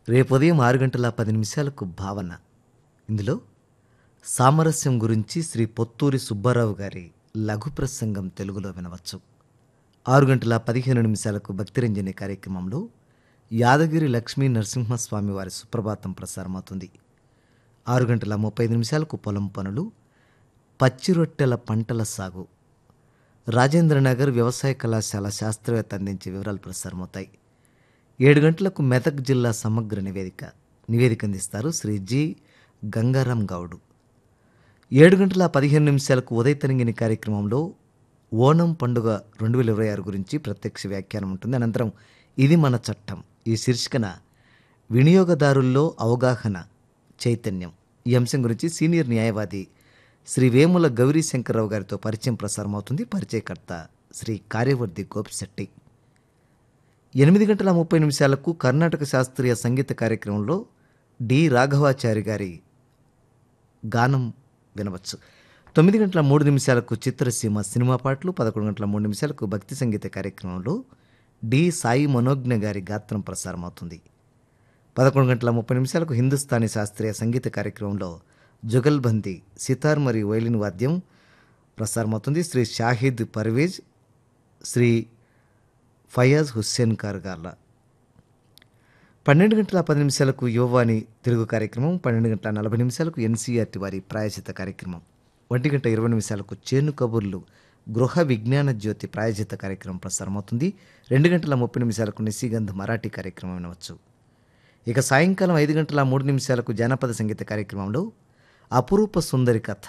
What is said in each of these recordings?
రేపు ఉదయం ఆరు గంటల పది నిమిషాలకు భావన ఇందులో సామరస్యం గురించి శ్రీ పొత్తూరి సుబ్బారావు గారి లఘు ప్రసంగం తెలుగులో వినవచ్చు ఆరు గంటల పదిహేను నిమిషాలకు భక్తిరంజని కార్యక్రమంలో యాదగిరి లక్ష్మీ నరసింహస్వామి వారి సుప్రభాతం ప్రసారమవుతుంది ఆరు గంటల ముప్పై ఐదు నిమిషాలకు పొలం పనులు పచ్చి రొట్టెల పంటల సాగు రాజేంద్రనగర్ వ్యవసాయ కళాశాల శాస్త్రవేత్త అందించే వివరాలు ప్రసారమవుతాయి ఏడు గంటలకు మెదక్ జిల్లా సమగ్ర నివేదిక నివేదిక అందిస్తారు శ్రీ జి గంగారాం గౌడు ఏడు గంటల పదిహేను నిమిషాలకు ఉదయ తరంగిణి కార్యక్రమంలో ఓణం పండుగ రెండు వేల ఇరవై ఆరు గురించి ప్రత్యక్ష వ్యాఖ్యానం ఉంటుంది అనంతరం ఇది మన చట్టం ఈ శీర్షికన వినియోగదారుల్లో అవగాహన చైతన్యం ఈ అంశం గురించి సీనియర్ న్యాయవాది శ్రీ వేముల గౌరీ శంకర్రావు గారితో పరిచయం ప్రసారం అవుతుంది పరిచయకర్త శ్రీ కార్యవర్ధి గోపిశెట్టి ఎనిమిది గంటల ముప్పై నిమిషాలకు కర్ణాటక శాస్త్రీయ సంగీత కార్యక్రమంలో డి రాఘవాచారి గారి గానం వినవచ్చు తొమ్మిది గంటల మూడు నిమిషాలకు చిత్రసీమ సినిమా పాటలు పదకొండు గంటల మూడు నిమిషాలకు భక్తి సంగీత కార్యక్రమంలో డి సాయి మనోజ్ఞ గారి గాత్రం ప్రసారం అవుతుంది పదకొండు గంటల ముప్పై నిమిషాలకు హిందుస్థానీ శాస్త్రీయ సంగీత కార్యక్రమంలో జుగల్బందీ సితార్ మరియు వైలిన్ వాద్యం ప్రసారమవుతుంది శ్రీ షాహిద్ పర్వేజ్ శ్రీ ఫయాజ్ హుస్సేన్ కార్గార్ల పన్నెండు గంటల పది నిమిషాలకు యువవాణి తెలుగు కార్యక్రమం పన్నెండు గంటల నలభై నిమిషాలకు ఎన్సీఆర్టీ వారి ప్రాయచిత కార్యక్రమం ఒంటి గంట ఇరవై నిమిషాలకు చేను కబుర్లు గృహ విజ్ఞాన జ్యోతి ప్రాయచిత కార్యక్రమం ప్రసారమవుతుంది రెండు గంటల ముప్పై నిమిషాలకు నిశిగంధ్ మరాఠీ కార్యక్రమం వినవచ్చు ఇక సాయంకాలం ఐదు గంటల మూడు నిమిషాలకు జానపద సంగీత కార్యక్రమంలో అపురూప సుందరి కథ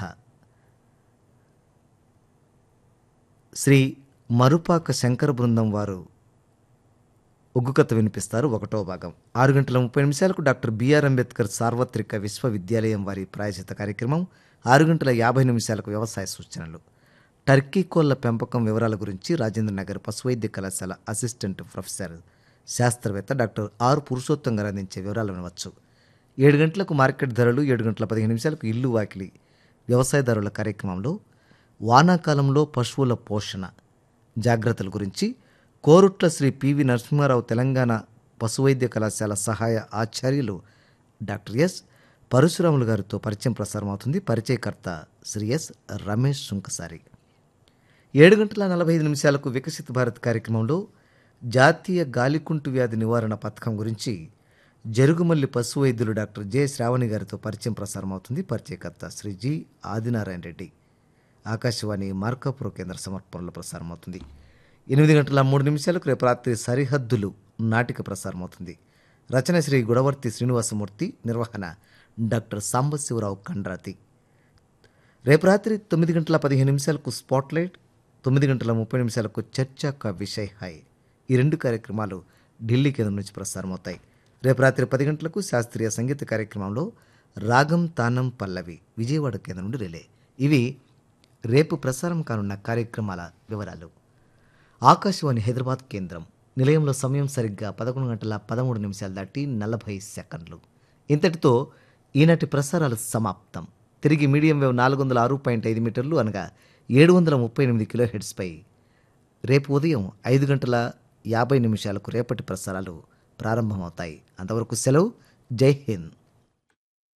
శ్రీ మరుపాక శంకర బృందం వారు ఒగ్గు కథ వినిపిస్తారు ఒకటో భాగం ఆరు గంటల ముప్పై నిమిషాలకు డాక్టర్ బిఆర్ అంబేద్కర్ సార్వత్రిక విశ్వవిద్యాలయం వారి ప్రాయచిత కార్యక్రమం ఆరు గంటల యాభై నిమిషాలకు వ్యవసాయ సూచనలు టర్కీ కోళ్ల పెంపకం వివరాల గురించి రాజేంద్ర నగర్ పశువైద్య కళాశాల అసిస్టెంట్ ప్రొఫెసర్ శాస్త్రవేత్త డాక్టర్ ఆర్ పురుషోత్తం గారు అందించే వివరాలు వినవచ్చు ఏడు గంటలకు మార్కెట్ ధరలు ఏడు గంటల పదిహేను నిమిషాలకు ఇల్లు వాకిలి వ్యవసాయదారుల కార్యక్రమంలో వానాకాలంలో పశువుల పోషణ జాగ్రత్తల గురించి కోరుట్ల శ్రీ పివి నరసింహారావు తెలంగాణ పశువైద్య కళాశాల సహాయ ఆచార్యులు డాక్టర్ ఎస్ పరశురాములు గారితో పరిచయం ప్రసారం అవుతుంది పరిచయకర్త శ్రీ ఎస్ రమేష్ సుంకసారి ఏడు గంటల నలభై ఐదు నిమిషాలకు వికసిత భారత్ కార్యక్రమంలో జాతీయ గాలికుంటు వ్యాధి నివారణ పథకం గురించి జరుగుమల్లి పశు వైద్యులు డాక్టర్ జె శ్రావణి గారితో పరిచయం ప్రసారం అవుతుంది పరిచయకర్త శ్రీ జి ఆదినారాయణ రెడ్డి ఆకాశవాణి మార్కాపుర కేంద్ర సమర్పణలో ప్రసారం అవుతుంది ఎనిమిది గంటల మూడు నిమిషాలకు రేపు రాత్రి సరిహద్దులు నాటిక ప్రసారం అవుతుంది రచన శ్రీ గుడవర్తి శ్రీనివాసమూర్తి నిర్వహణ డాక్టర్ సాంబశివరావు కండ్రాతి రేపు రాత్రి తొమ్మిది గంటల పదిహేను నిమిషాలకు స్పాట్లైట్ తొమ్మిది గంటల ముప్పై నిమిషాలకు చర్చా కా విషయ్ హాయ్ ఈ రెండు కార్యక్రమాలు ఢిల్లీ కేంద్రం నుంచి ప్రసారం అవుతాయి రేపు రాత్రి పది గంటలకు శాస్త్రీయ సంగీత కార్యక్రమంలో రాగం తానం పల్లవి విజయవాడ కేంద్రం నుండి రిలే ఇవి రేపు ప్రసారం కానున్న కార్యక్రమాల వివరాలు ఆకాశవాణి హైదరాబాద్ కేంద్రం నిలయంలో సమయం సరిగ్గా పదకొండు గంటల పదమూడు నిమిషాలు దాటి నలభై సెకండ్లు ఇంతటితో ఈనాటి ప్రసారాలు సమాప్తం తిరిగి మీడియం వేవ్ నాలుగు వందల ఆరు పాయింట్ ఐదు మీటర్లు అనగా ఏడు వందల ముప్పై ఎనిమిది కిలో హెడ్స్పై రేపు ఉదయం ఐదు గంటల యాభై నిమిషాలకు రేపటి ప్రసారాలు ప్రారంభమవుతాయి అంతవరకు సెలవు జై హింద్